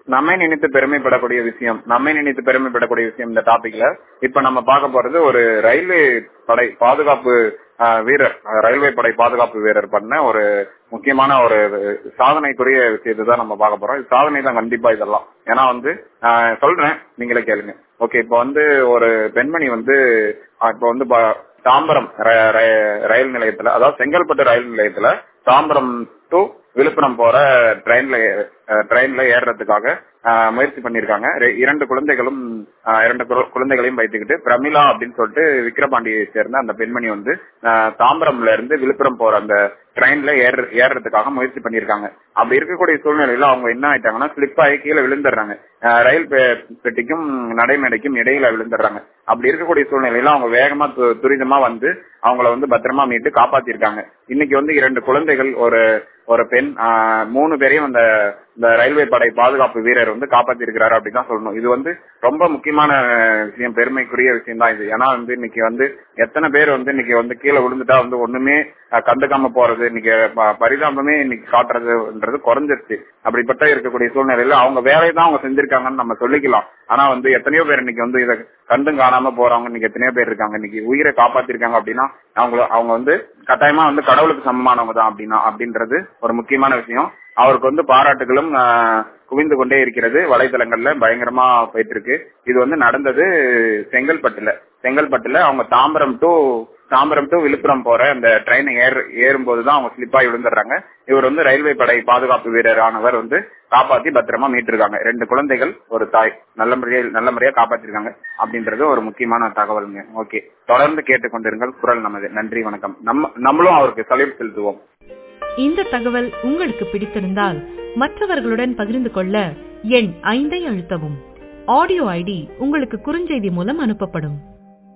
நம்மை நினைத்து பெருமைப்படக்கூடிய விஷயம் நம்மை நினைத்து பெருமைப்படக்கூடிய விஷயம் இந்த டாபிக்ல இப்ப நம்ம பார்க்க போறது ஒரு ரயில்வே படை பாதுகாப்பு ஆஹ், வீரர் அஹ், ரயில்வே படை பாதுகாப்பு வீரர் பண்ண ஒரு முக்கியமான ஒரு சாதனைக்குரிய விஷயத்தை தான் நம்ம பார்க்க போறோம் இது சாதனை தான் கண்டிப்பா இதெல்லாம் ஏன்னா வந்து ஆஹ், சொல்றேன் நீங்களே கேளுங்க ஓகே இப்போ வந்து ஒரு பெண்மணி வந்து ஆஹ், இப்போ வந்து ப- தாம்பரம் ர- ர- ரயில் நிலையத்துல அதாவது செங்கல்பட்டு ரயில் நிலையத்துல தாம்பரம் டு விழுப்புரம் போற ட்ரெயின்ல ட்ரெயின்ல ஏறுறதுக்காக ஆஹ், முயற்சி பண்ணிருக்காங்க ரெ- இரண்டு குழந்தைகளும் ஆஹ், இரண்டு குழ- குழந்தைகளையும் வைத்துக்கிட்டு பிரமிளா அப்படின்னு சொல்லிட்டு விக்கிரபாண்டியை சேர்ந்த அந்த பெண்மணி வந்து ஆஹ், தாம்பரம்ல இருந்து விழுப்புரம் போற அந்த ட்ரெயின்ல ஏற ஏறுறதுக்காக முயற்சி பண்ணிருக்காங்க அப்படி இருக்கக்கூடிய சூழ்நிலையில அவங்க என்ன ஆயிட்டாங்கன்னா ஸ்லிப் ஆகி கீழே விழுந்துடுறாங்க ஆஹ், ரயில் பெ- பெட்டிக்கும் நடைமேடைக்கும் இடையில விழுந்துடுறாங்க அப்படி இருக்கக்கூடிய சூழ்நிலையில அவங்க வேகமா து- துரிதமா வந்து அவங்கள வந்து பத்திரமா மீட்டு காப்பாத்திருக்காங்க இன்னைக்கு வந்து இரண்டு குழந்தைகள் ஒரு ஒரு பெண் ஆஹ், மூணு பேரையும் அந்த இந்த ரயில்வே படை பாதுகாப்பு வீரர் வந்து காப்பாத்திருக்கிறாரு அப்படிதான் சொல்லணும் இது வந்து ரொம்ப முக்கியமான விஷயம் பெருமைக்குரிய விஷயம் தான் இது ஏன்னா வந்து இன்னைக்கு வந்து எத்தனை பேர் வந்து இன்னைக்கு வந்து கீழே விழுந்துட்டா வந்து ஒண்ணுமே அஹ், கண்டுக்காம போறது இன்னைக்கு ப- பரிதாபமே இன்னைக்கு காட்டுறதுன்றது குறைஞ்சிருச்சு அப்படிப்பட்ட இருக்கக்கூடிய சூழ்நிலையில அவங்க வேலையை தான் அவங்க செஞ்சிருக்காங்கன்னு நம்ம சொல்லிக்கலாம் ஆனா வந்து எத்தனையோ பேர் இன்னைக்கு வந்து இதை கண்டும் காணாம போறவங்க இன்னைக்கு எத்தனையோ பேர் இருக்காங்க இன்னைக்கு உயிரை காப்பாத்திருக்காங்க அப்படின்னா அவங்க அவங்க வந்து கட்டாயமா வந்து கடவுளுக்கு சமமானவங்க தான் அப்படின்னா அப்படின்றது ஒரு முக்கியமான விஷயம் அவருக்கு வந்து பாராட்டுகளும் ஆஹ், குவிந்து கொண்டே இருக்கிறது வலைதளங்கள்ல பயங்கரமா போயிட்டு இருக்கு இது வந்து நடந்தது செங்கல்பட்டுல செங்கல்பட்டுல அவங்க தாம்பரம் டு தாம்பரம் டு விழுப்புரம் போற அந்த ட்ரெயின் ஏற ஏறும்போது தான் அவங்க ஸ்லிப்பாகி விழுந்துடுறாங்க இவர் வந்து ரயில்வே படை பாதுகாப்பு வீரரானவர் வந்து காப்பாத்தி பத்திரமா மீட்டிருக்காங்க ரெண்டு குழந்தைகள் ஒரு தாய் நல்ல முறையில் நல்ல முறையா காப்பாத்திருக்காங்க அப்படின்றது ஒரு முக்கியமான தகவலுங்க ஓகே தொடர்ந்து கேட்டுக்கொண்டிருங்கள் குரல் நமது நன்றி வணக்கம் நம்ம நம்மளும் அவருக்கு சலிப்பு செலுத்துவோம் இந்த தகவல் உங்களுக்கு பிடித்திருந்தால் மற்றவர்களுடன் பகிர்ந்து கொள்ள எண் ஐந்தை அழுத்தவும் ஆடியோ ஐடி உங்களுக்கு குறுஞ்செய்தி மூலம் அனுப்பப்படும்